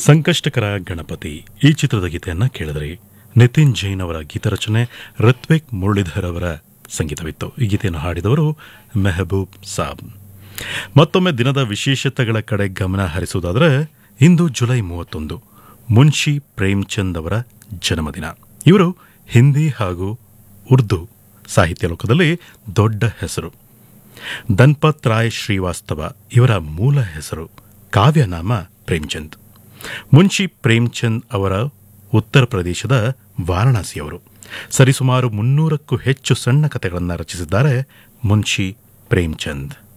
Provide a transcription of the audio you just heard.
ಸಂಕಷ್ಟಕರ ಗಣಪತಿ ಈ ಚಿತ್ರದ ಗೀತೆಯನ್ನ ಕೇಳಿದ್ರಿ ನಿತಿನ್ ಜೈನ್ ಅವರ ಗೀತರಚನೆ ಋತ್ವಿಕ್ ಮುರಳೀಧರ್ ಅವರ ಸಂಗೀತವಿತ್ತು ಈ ಗೀತೆಯನ್ನು ಹಾಡಿದವರು ಮೆಹಬೂಬ್ ಸಾಬ್ ಮತ್ತೊಮ್ಮೆ ದಿನದ ವಿಶೇಷತೆಗಳ ಕಡೆ ಗಮನ ಹರಿಸುವುದಾದರೆ ಇಂದು ಜುಲೈ ಮೂವತ್ತೊಂದು ಮುನ್ಷಿ ಪ್ರೇಮ್ಚಂದ್ ಅವರ ಜನ್ಮದಿನ ಇವರು ಹಿಂದಿ ಹಾಗೂ ಉರ್ದು ಸಾಹಿತ್ಯ ಲೋಕದಲ್ಲಿ ದೊಡ್ಡ ಹೆಸರು ಧನ್ಪತ್ ರಾಯ್ ಶ್ರೀವಾಸ್ತವ ಇವರ ಮೂಲ ಹೆಸರು ಕಾವ್ಯನಾಮ ಪ್ರೇಮ್ಚಂದ್ ಮುನ್ಷಿ ಪ್ರೇಮ್ಚಂದ್ ಅವರ ಉತ್ತರ ಪ್ರದೇಶದ ವಾರಣಾಸಿಯವರು ಸರಿಸುಮಾರು ಮುನ್ನೂರಕ್ಕೂ ಹೆಚ್ಚು ಸಣ್ಣ ಕಥೆಗಳನ್ನು ರಚಿಸಿದ್ದಾರೆ ಮುನ್ಷಿ ಪ್ರೇಮ್ಚಂದ್